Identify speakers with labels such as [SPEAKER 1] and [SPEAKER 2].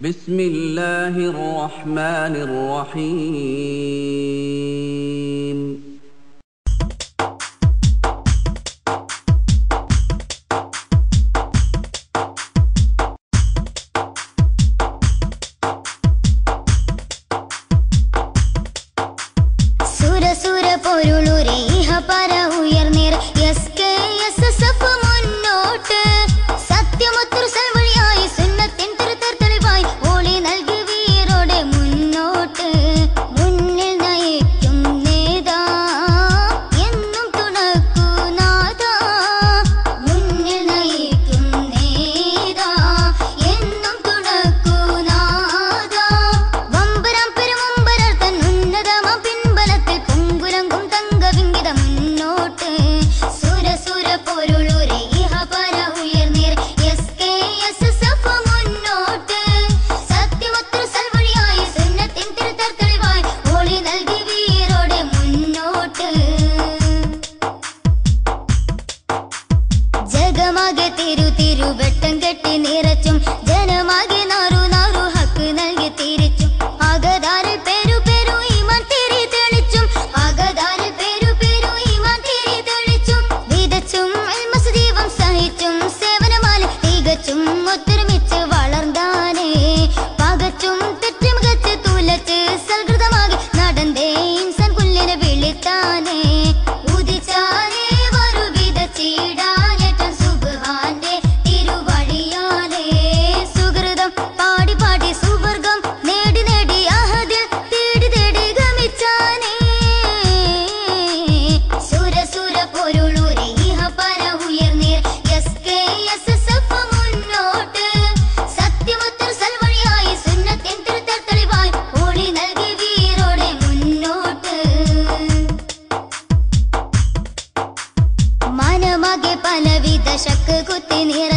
[SPEAKER 1] بسم الله الرحمن الرحيم
[SPEAKER 2] സുര സുര പൊരുളുരെ ഇഹ പര ഉയർന്നേർ S K S S F മുന്നോട്ട് സത്യമൊത്തൊരു സൽവഴിയായി സുന്നത്തിൻ തിരുത്തർ തെളിവായി ഓളി നൽകി വീരോടെ മുന്നോട്ട് മുന്നിൽ നയിക്കും നേതാ എന്നും തുണക്കൂ നാദാ മുന്നിൽ നയിക്കും നേതാ എന്നും തുണക്കൂ നാദാ വമ്പരം പെരുമുമ്പരർ തൻ ഉന്നതമാം പിൻബലത്തിൽ പൊങ്കുലങ്കും തങ്കവിങ്കിത മുന്നോട്ട് സുര സുര പൊരുളുരെ ഇഹ പര ഉയർന്നീർ S K S S F മുന്നോട്ട് സത്യമൊത്തൊരു സൽവഴിയായി സുന്നത്തിൻ തിരുത്തർ തെളിവായി ഒളി നൽകി വീരോടെ മുന്നോട്ട് ജഗമാകെ തിരു തിരുവട്ടം കെട്ടി നിറച്ചും ജനമാകെ നാറു നാറു ഹക്ക് നൽകി തിരിച്ചും അകതാരിൽ പേരു പേരു ഈമാൻ തിരി തെളിച്ചും അകതാരിൽ പേരു പേരു ഈമാൻ തിരി തെളിച്ചും വിതച്ചും അൽമസദീപം സഹിച്ചും സേവനമാല തികച്ചും ഒത്തൊരുമിച്ച് വളർന്നാനേ പകച്ചും തെറ്റുമികച്ച് തുലച്ച് സൽകൃതമാകി നടന്തേ ഇൻസാൻ കുല്ലിനെ വിളിത്താനേ ഉദിച്ചാനേ വരു വിതച്ചിടാനേറ്റം സുബ്ഹാന്റെ തിരുവഴിയാലേ സുഹൃതം പാടി പാടി സുവർഗം നേടി നേടി അഹദിൽ തേടി തേടി ഗമിച്ചാനേ സുര സുര പൊരുളുരെ ഇഹ പര ഉയർന്നീർ S K S S F മുന്നോട്ട് സത്യമൊത്തൊരു സൽവഴിയായി സുന്നത്തിൻ തിരുത്തൽ തെളിവായി ഒളി നൽകി വീരോടെ മുന്നോട്ട് മനമാകെ പലവിധ ശക്ക് കുത്തി നിറ